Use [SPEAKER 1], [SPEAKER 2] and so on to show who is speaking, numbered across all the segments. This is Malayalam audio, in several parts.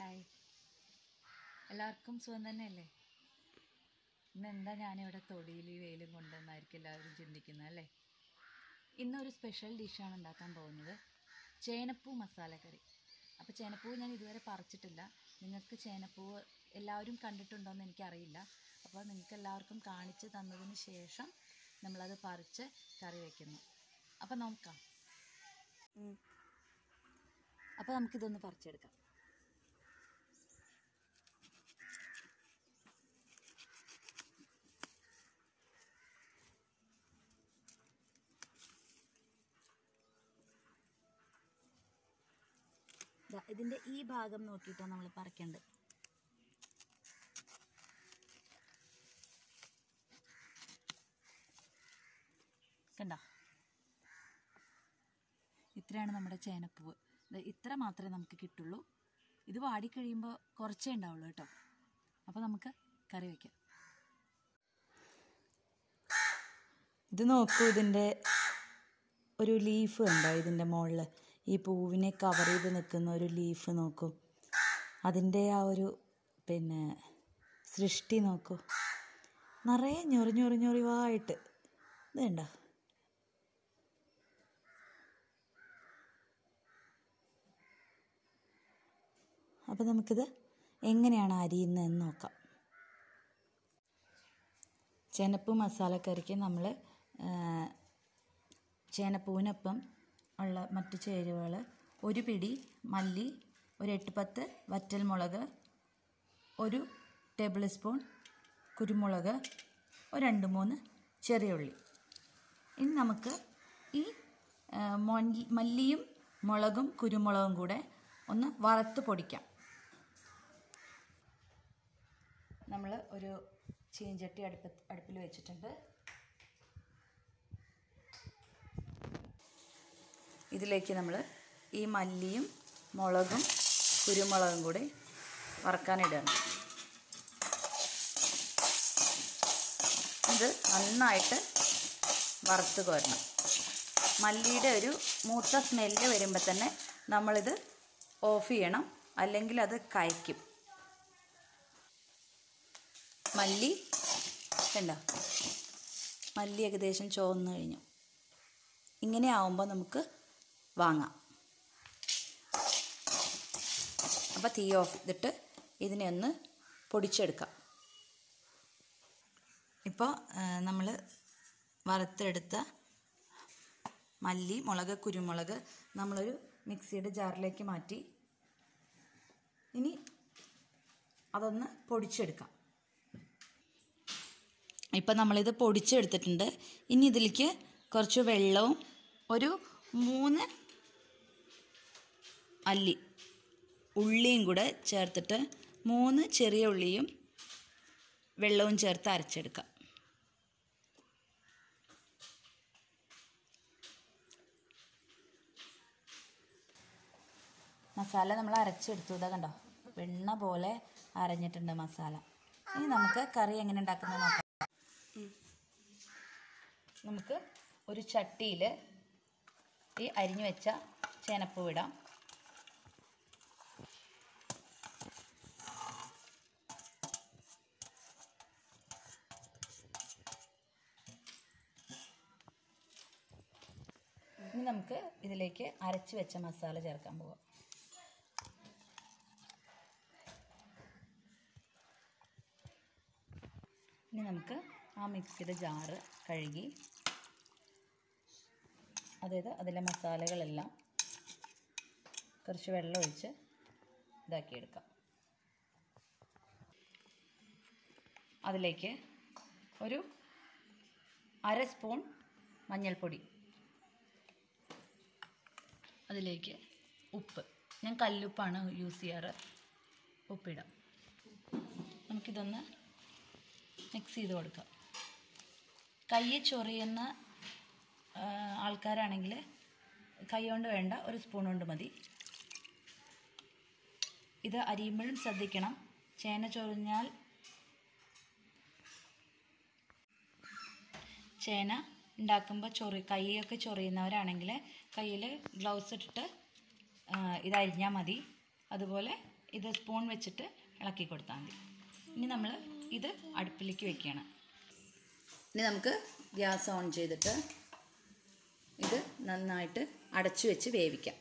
[SPEAKER 1] ഹായ് എല്ലാവർക്കും സുഖം തന്നെയല്ലേ ഇന്നെന്താ ഞാനിവിടെ തൊടിയിൽ ഈ വെയിലും കൊണ്ടെന്നായിരിക്കും എല്ലാവരും ചിന്തിക്കുന്നത് അല്ലേ ഇന്നൊരു സ്പെഷ്യൽ ഡിഷാണ് ഉണ്ടാക്കാൻ പോകുന്നത് ചേനപ്പൂ മസാലക്കറി അപ്പോൾ ചേനപ്പൂ ഞാൻ ഇതുവരെ പറിച്ചിട്ടില്ല നിങ്ങൾക്ക് ചേനപ്പൂവ് എല്ലാവരും കണ്ടിട്ടുണ്ടോ എന്ന് എനിക്കറിയില്ല അപ്പോൾ നിങ്ങൾക്ക് എല്ലാവർക്കും കാണിച്ച് തന്നതിന് ശേഷം നമ്മളത് പറിച്ച് കറി വയ്ക്കുന്നു അപ്പോൾ നോക്കാം അപ്പോൾ നമുക്കിതൊന്ന് പറിച്ചെടുക്കാം ദാ ഇതിൻ്റെ ഈ ഭാഗം നോക്കിയിട്ടാണ് നമ്മൾ പറിക്കേണ്ടത് കണ്ടോ ഇത്രയാണ് നമ്മുടെ ചേനപ്പൂവ് ദേ ഇത്ര മാത്രമേ നമുക്ക് കിട്ടുള്ളൂ ഇത് വാടിക്കഴിയുമ്പോൾ കുറച്ചേ ഉണ്ടാവുള്ളൂ കേട്ടോ അപ്പോൾ നമുക്ക് കറി വയ്ക്കാം
[SPEAKER 2] ഇത് നോക്കൂ ഇതിൻ്റെ ഒരു ലീഫ് ഉണ്ടോ ഇതിൻ്റെ മുകളിൽ ഈ പൂവിനെ കവർ ചെയ്ത് നിൽക്കുന്ന ഒരു ലീഫ് നോക്കൂ അതിൻ്റെ ആ ഒരു പിന്നെ സൃഷ്ടി നോക്കൂ നിറയെ ഞൊറി ഞൊറി ഞൊറിവായിട്ട് ഇത് കണ്ടോ അപ്പോൾ നമുക്കിത് എങ്ങനെയാണ് അരിയുന്നതെന്ന് നോക്കാം ചേനപ്പൂ മസാലക്കറിക്ക് നമ്മൾ ചേനപ്പൂവിനൊപ്പം ഉള്ള മറ്റു ചേരുവകൾ ഒരു പിടി മല്ലി ഒരു എട്ട് പത്ത് വറ്റൽമുളക് ഒരു ടേബിൾ സ്പൂൺ കുരുമുളക് ഒരു രണ്ട് മൂന്ന് ചെറിയ ഉള്ളി ഇനി നമുക്ക് ഈ ആ, മൊൻ- മല്ലിയും മുളകും കുരുമുളകും കൂടെ ഒന്ന് വറുത്ത് പൊടിക്കാം നമ്മൾ ഒരു ചീഞ്ചട്ടി അടുപ്പ അടുപ്പിൽ വെച്ചിട്ടുണ്ട് ഇതിലേക്ക് നമ്മൾ ഈ മല്ലിയും മുളകും കുരുമുളകും കൂടി വറക്കാനിടണം ഇത് നന്നായിട്ട് വറുത്ത് കോരണം മല്ലിയുടെ ഒരു മൂത്ത സ്മെല്ല് വരുമ്പോൾ തന്നെ നമ്മളിത് ഓഫ് ചെയ്യണം അല്ലെങ്കിൽ അത് കയ്ക്കും മല്ലി കണ്ടോ മല്ലി ഏകദേശം ചുവന്ന് കഴിഞ്ഞു ഇങ്ങനെ ആവുമ്പോൾ നമുക്ക് വാങ്ങാം അപ്പോൾ തീ ഓഫ് ചെയ്തിട്ട് ഇതിനെ ഒന്ന് പൊടിച്ചെടുക്കാം ഇപ്പോൾ നമ്മൾ വറുത്തെടുത്ത മല്ലി മുളക് കുരുമുളക് നമ്മളൊരു മിക്സിയുടെ ജാറിലേക്ക് മാറ്റി ഇനി അതൊന്ന് പൊടിച്ചെടുക്കാം ഇപ്പം നമ്മളിത് പൊടിച്ചെടുത്തിട്ടുണ്ട് ഇനി ഇതിലേക്ക് കുറച്ച് വെള്ളവും ഒരു മൂന്ന് അല്ലി ഉള്ളിയും കൂടെ ചേർത്തിട്ട് മൂന്ന് ചെറിയ ഉള്ളിയും വെള്ളവും ചേർത്ത് അരച്ചെടുക്കാം മസാല നമ്മൾ അരച്ചെടുത്തു ഇതാ കണ്ടോ വെണ്ണ പോലെ അരഞ്ഞിട്ടുണ്ട് മസാല ഇനി നമുക്ക് കറി എങ്ങനെ ഉണ്ടാക്കുന്നത് നോക്കാം നമുക്ക് ഒരു ചട്ടിയിൽ ഈ അരിഞ്ഞു വെച്ച ചേനപ്പൂ ഇടാം ഇനി നമുക്ക് ഇതിലേക്ക് അരച്ച് വെച്ച മസാല ചേർക്കാൻ പോവാം ഇനി നമുക്ക് ആ മിക്സിയുടെ ജാറ് കഴുകി അതായത് അതിലെ മസാലകളെല്ലാം കുറച്ച് വെള്ളം ഒഴിച്ച് ഇതാക്കിയെടുക്കാം അതിലേക്ക് ഒരു അര സ്പൂൺ മഞ്ഞൾപ്പൊടി അതിലേക്ക് ഉപ്പ് ഞാൻ കല്ലുപ്പാണ് യൂസ് ചെയ്യാറ് ഉപ്പിടാം നമുക്കിതൊന്ന് മിക്സ് ചെയ്ത് കൊടുക്കാം കൈ ചൊറിയുന്ന ആ, ആൾക്കാരാണെങ്കിൽ കൈ കൊണ്ട് വേണ്ട ഒരു സ്പൂൺ കൊണ്ട് മതി ഇത് അരിയുമ്പോഴും ശ്രദ്ധിക്കണം ചേന ചൊറിഞ്ഞാൽ ചേന ഉണ്ടാക്കുമ്പോൾ ചൊറി കൈയൊക്കെ ചൊറിയുന്നവരാണെങ്കിൽ കയ്യിൽ ഗ്ലൗസ് ഇട്ടിട്ട് ആ, ഇത് അരിഞ്ഞാൽ മതി അതുപോലെ ഇത് സ്പൂൺ വെച്ചിട്ട് ഇളക്കി കൊടുത്താൽ മതി ഇനി നമ്മൾ ഇത് അടുപ്പിലേക്ക് വെക്കുകയാണ് ഇനി നമുക്ക് ഗ്യാസ് ഓൺ ചെയ്തിട്ട് ഇത് നന്നായിട്ട് അടച്ചു വെച്ച് വേവിക്കാം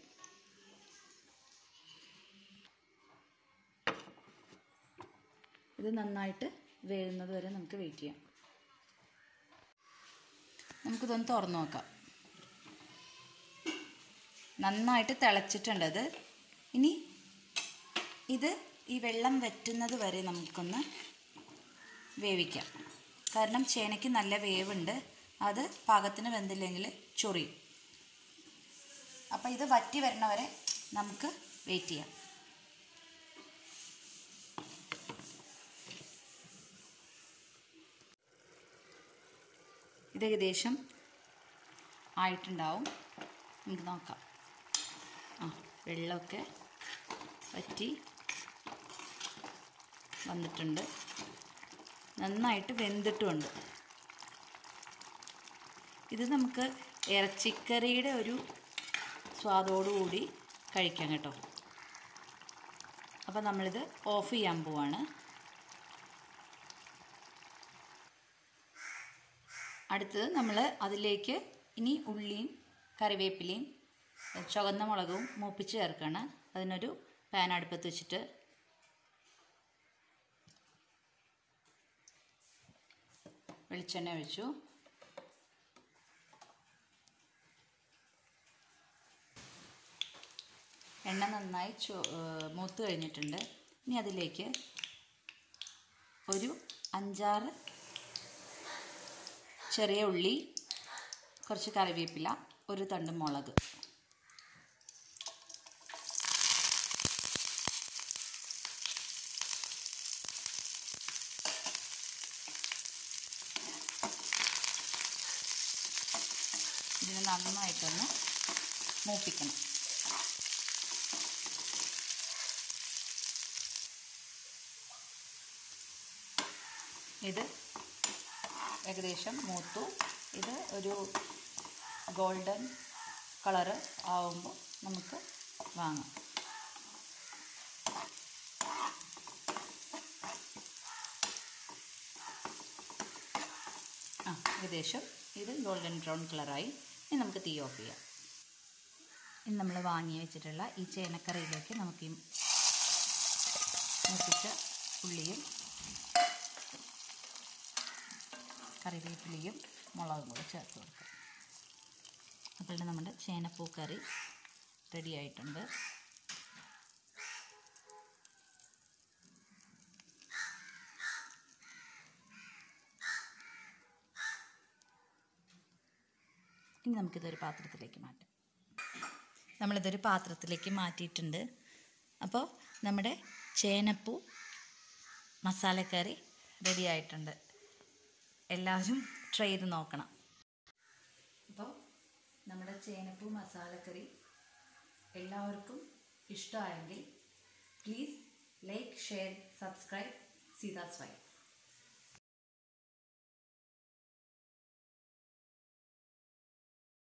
[SPEAKER 2] ഇത് നന്നായിട്ട് വേവുന്നത് വരെ നമുക്ക് വെയിറ്റ് ചെയ്യാം നമുക്കിതൊന്ന് തുറന്നു നോക്കാം നന്നായിട്ട് തിളച്ചിട്ടുണ്ട് അത് ഇനി ഇത് ഈ വെള്ളം വറ്റുന്നത് വരെ നമുക്കൊന്ന് വേവിക്കാം കാരണം ചേനയ്ക്ക് നല്ല വേവുണ്ട് അത് പാകത്തിന് വെന്തില്ലെങ്കിൽ ചൊറിയും അപ്പോൾ ഇത് വറ്റി വരണവരെ നമുക്ക് വെയിറ്റ് ചെയ്യാം ഇത് ഏകദേശം ആയിട്ടുണ്ടാവും നമുക്ക് നോക്കാം ആ വെള്ളമൊക്കെ വറ്റി വന്നിട്ടുണ്ട് നന്നായിട്ട് വെന്തിട്ടുമുണ്ട് ഇത് നമുക്ക് ഇറച്ചിക്കറിയുടെ ഒരു സ്വാദോടുകൂടി കഴിക്കാം കേട്ടോ അപ്പോൾ നമ്മളിത് ഓഫ് ചെയ്യാൻ പോവാണ് അടുത്തത് നമ്മൾ അതിലേക്ക് ഇനി ഉള്ളിയും കറിവേപ്പിലയും ചുവന്ന മുളകും മൂപ്പിച്ച് ചേർക്കണം അതിനൊരു പാൻ അടുപ്പത്ത് വെച്ചിട്ട് വെളിച്ചെണ്ണ ഒഴിച്ചു എണ്ണ നന്നായി ചോ മൂത്ത് കഴിഞ്ഞിട്ടുണ്ട് ഇനി അതിലേക്ക് ഒരു അഞ്ചാറ് ചെറിയ ഉള്ളി കുറച്ച് കറിവേപ്പില ഒരു തണ്ട് മുളക് ഇതിന് നന്നായിട്ടൊന്ന് മൂപ്പിക്കണം ഇത് ഏകദേശം മൂത്തു ഇത് ഒരു ഗോൾഡൻ കളറ് ആവുമ്പോൾ നമുക്ക് വാങ്ങാം ആ ഏകദേശം ഇത് ഗോൾഡൻ ബ്രൗൺ കളറായി ഇനി നമുക്ക് തീ ഓഫ് ചെയ്യാം ഇനി നമ്മൾ വാങ്ങി വെച്ചിട്ടുള്ള ഈ ചേനക്കറിയിലേക്ക് നമുക്ക് ഈ മൂപ്പിച്ച ഉള്ളിയും കറിവേപ്പിലയും മുളകും കൂടെ ചേർത്ത് കൊടുക്കാം അപ്പോൾ നമ്മുടെ ചേനപ്പൂ കറി റെഡി ആയിട്ടുണ്ട് ഇനി നമുക്കിതൊരു പാത്രത്തിലേക്ക് മാറ്റാം നമ്മളിതൊരു പാത്രത്തിലേക്ക് മാറ്റിയിട്ടുണ്ട് അപ്പോൾ നമ്മുടെ ചേനപ്പൂ മസാലക്കറി റെഡി ആയിട്ടുണ്ട് എല്ലാവരും ട്രൈ ചെയ്ത് നോക്കണം അപ്പോൾ നമ്മുടെ ചേനപ്പൂ മസാലക്കറി എല്ലാവർക്കും ഇഷ്ടമായെങ്കിൽ please like share subscribe Seetha's Y